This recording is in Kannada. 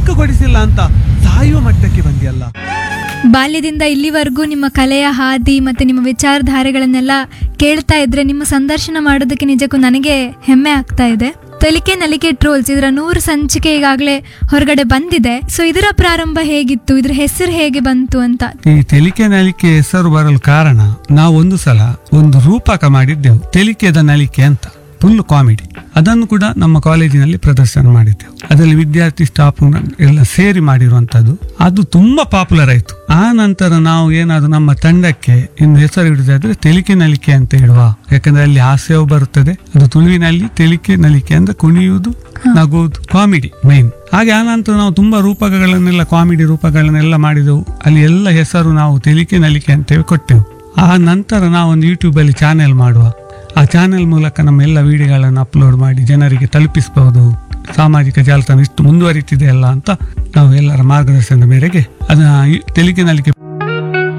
ಬೈಕ್ ಕೊಡಿಸಿಲ್ಲ ಅಂತ ಸಾಯುವ ಮಟ್ಟಕ್ಕೆ ಬಂದಿಯಲ್ಲ ಬಾಲ್ಯದಿಂದ ಇಲ್ಲಿವರೆಗೂ ನಿಮ್ಮ ಕಲೆಯ ಹಾದಿ ಮತ್ತು ನಿಮ್ಮ ವಿಚಾರಧಾರೆಗಳನ್ನೆಲ್ಲ ಕೇಳ್ತಾ ಇದ್ರೆ ನಿಮ್ಮ ಸಂದರ್ಶನ ಮಾಡೋದಕ್ಕೆ ನಿಜಕ್ಕೂ ನನಗೆ ಹೆಮ್ಮೆ ಆಗ್ತಾ ಇದೆ ತಲಿಕೆ ನಲಿಕೆ ಟ್ರೋಲ್ಸ್ ಇದರ ನೂರು ಸಂಚಿಕೆ ಈಗಾಗಲೇ ಹೊರಗಡೆ ಬಂದಿದೆ ಸೊ ಇದರ ಪ್ರಾರಂಭ ಹೇಗಿತ್ತು ಇದ್ರ ಹೆಸರು ಹೇಗೆ ಬಂತು ಅಂತ ಈ ತೆಲಿಕೆ ನಲಿಕೆ ಹೆಸರು ಬರಲು ಕಾರಣ ನಾವು ಒಂದು ಸಲ ಒಂದು ರೂಪಕ ಮಾಡಿದ್ದೆವು ತೆಲಿಕೆದ ನಲಿಕೆ ಅಂತ ಫುಲ್ ಕಾಮಿಡಿ ಅದನ್ನು ಕೂಡ ನಮ್ಮ ಕಾಲೇಜಿನಲ್ಲಿ ಪ್ರದರ್ಶನ ಮಾಡಿದ್ದೆವು ಅದರಲ್ಲಿ ವಿದ್ಯಾರ್ಥಿ ಸ್ಟಾಫ್ ಎಲ್ಲ ಸೇರಿ ಮಾಡಿರುವಂತದ್ದು ಅದು ತುಂಬಾ ಪಾಪ್ಯುಲರ್ ಆಯ್ತು ಆ ನಂತರ ನಾವು ಏನಾದ್ರು ನಮ್ಮ ತಂಡಕ್ಕೆ ಇನ್ನು ಹೆಸರು ಇಡುದಾದ್ರೆ ತೆಲಿಕೆ ನಲಿಕೆ ಅಂತ ಇಡುವ ಯಾಕಂದ್ರೆ ಅಲ್ಲಿ ಹಾಸ್ಯವು ಬರುತ್ತದೆ ಅದು ತುಳುವಿನಲ್ಲಿ ತೆಲಿಕೆ ನಲಿಕೆ ಅಂದ್ರೆ ಕುಣಿಯುವುದು ನಗುವುದು ಕಾಮಿಡಿ ಮೈನ್ ಹಾಗೆ ಆ ನಂತರ ನಾವು ತುಂಬಾ ರೂಪಕಗಳನ್ನೆಲ್ಲ ಕಾಮಿಡಿ ರೂಪಗಳನ್ನೆಲ್ಲ ಮಾಡಿದೆವು ಅಲ್ಲಿ ಎಲ್ಲ ಹೆಸರು ನಾವು ತೆಲಿಕೆ ನಲಿಕೆ ಅಂತೇಳಿ ಕೊಟ್ಟೆವು ಆ ನಂತರ ನಾವೊಂದು ಯೂಟ್ಯೂಬ್ ಅಲ್ಲಿ ಚಾನೆಲ್ ಮಾಡುವ ಆ ಚಾನೆಲ್ ಮೂಲಕ ನಮ್ಮ ಎಲ್ಲ ವಿಡಿಯೋಗಳನ್ನು ಅಪ್ಲೋಡ್ ಮಾಡಿ ಜನರಿಗೆ ತಲುಪಿಸಬಹುದು ಸಾಮಾಜಿಕ ಜಾಲತಾಣ ಇಷ್ಟು ಮುಂದುವರಿತಿದೆ ಅಲ್ಲ ಅಂತ ನಾವು ಎಲ್ಲರ ಮಾರ್ಗದರ್ಶನದ ಮೇರೆಗೆ ಅದನ್ನ ಈ ತೆಲಿಕೆ ನಲಿಕೆ